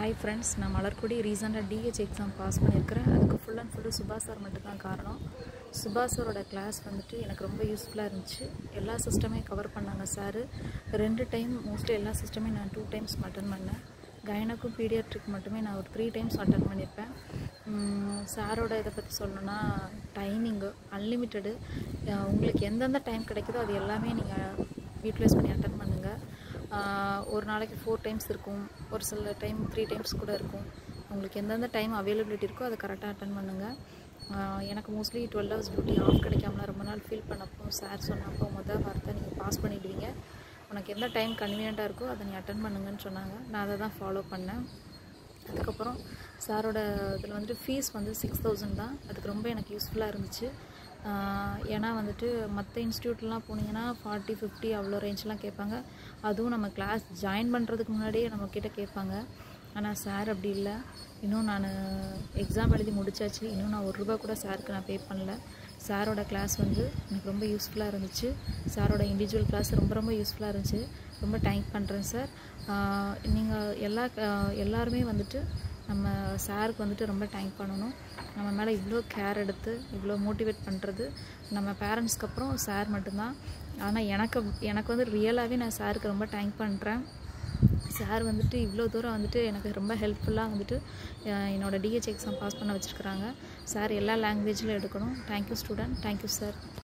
hi friends நான் மலர்கொடி ரீசெண்டாக DH exam pass பண்ணியிருக்கிறேன் அதுக்கு ஃபுல் அண்ட் ஃபுல்லு சுபாஷ் சார் மட்டும்தான் காரணம் சுபாஷ் சாரோட கிளாஸ் வந்துட்டு எனக்கு ரொம்ப யூஸ்ஃபுல்லாக இருந்துச்சு எல்லா சிஸ்டமே கவர் பண்ணாங்க சார் ரெண்டு டைம் மோஸ்ட்லி எல்லா சிஸ்டமே நான் டூ டைம்ஸ் அட்டன் பண்ணேன் கைனக்கும் பீடியாட்ரிக் மட்டுமே நான் ஒரு த்ரீ டைம்ஸ் அட்டன் பண்ணியிருப்பேன் சாரோட இதை பற்றி சொல்லணுன்னா டைமிங்கு அன்லிமிட்டெடு உங்களுக்கு எந்தெந்த டைம் கிடைக்குதோ அது எல்லாமே நீங்கள் யூட்டிலைஸ் பண்ணி அட்டன் பண்ணுங்கள் ஒரு நாளைக்கு ஃபோர் டைம்ஸ் இருக்கும் ஒரு சில டைம் த்ரீ டைம்ஸ் கூட இருக்கும் உங்களுக்கு எந்தெந்த டைம் அவைலபிலிட்டி இருக்கோ அதை கரெக்டாக அட்டன் பண்ணுங்கள் எனக்கு mostly twelve hours duty off கிடைக்காமலாம் ரொம்ப நாள் ஃபீல் பண்ணப்போ சார் சொன்னப்போ மொதல் வார்த்தை நீங்கள் பாஸ் பண்ணிவிடுவீங்க உனக்கு எந்த டைம் கன்வீனியண்ட்டாக இருக்கோ அதை நீ அட்டன் பண்ணுங்கன்னு சொன்னாங்க நான் அதை தான் ஃபாலோ பண்ணேன் அதுக்கப்புறம் சாரோட இதில் வந்துட்டு ஃபீஸ் வந்து சிக்ஸ் தௌசண்ட் தான் அதுக்கு ரொம்ப எனக்கு யூஸ்ஃபுல்லாக இருந்துச்சு ஏன்னா வந்துட்டு மற்ற இன்ஸ்டியூட்லாம் போனீங்கன்னா ஃபார்ட்டி ஃபிஃப்டி அவ்வளோ ரேஞ்செலாம் கேட்பாங்க அதுவும் நம்ம கிளாஸ் ஜாயின் பண்ணுறதுக்கு முன்னாடியே நம்மக்கிட்ட கேட்பாங்க ஆனால் சார் அப்படி இல்லை இன்னும் நான் எக்ஸாம் எழுதி முடித்தாச்சு இன்னும் நான் ஒரு ரூபா கூட சாருக்கு நான் பே பண்ணல சாரோட கிளாஸ் வந்து எனக்கு ரொம்ப யூஸ்ஃபுல்லாக இருந்துச்சு சாரோட இண்டிவிஜுவல் கிளாஸ் ரொம்ப ரொம்ப யூஸ்ஃபுல்லாக இருந்துச்சு ரொம்ப தேங்க் பண்ணுறேன் சார் நீங்கள் எல்லா எல்லாருமே வந்துட்டு நம்ம சாருக்கு வந்துட்டு ரொம்ப தேங்க் பண்ணணும் நம்ம மேலே இவ்வளோ கேர் எடுத்து இவ்வளோ மோட்டிவேட் பண்ணுறது நம்ம பேரண்ட்ஸ்க்கு அப்புறம் சார் மட்டும்தான் ஆனால் எனக்கு எனக்கு வந்து ரியலாகவே நான் சாருக்கு ரொம்ப தேங்க் பண்ணுறேன் சார் வந்துட்டு இவ்வளோ தூரம் வந்துட்டு எனக்கு ரொம்ப ஹெல்ப்ஃபுல்லாக வந்துட்டு என்னோடய டிஹெச் எக்ஸாம் பாஸ் பண்ண வச்சுருக்குறாங்க சார் எல்லா லாங்குவேஜில் எடுக்கணும் தேங்க்யூ ஸ்டூடெண்ட் தேங்க்யூ சார்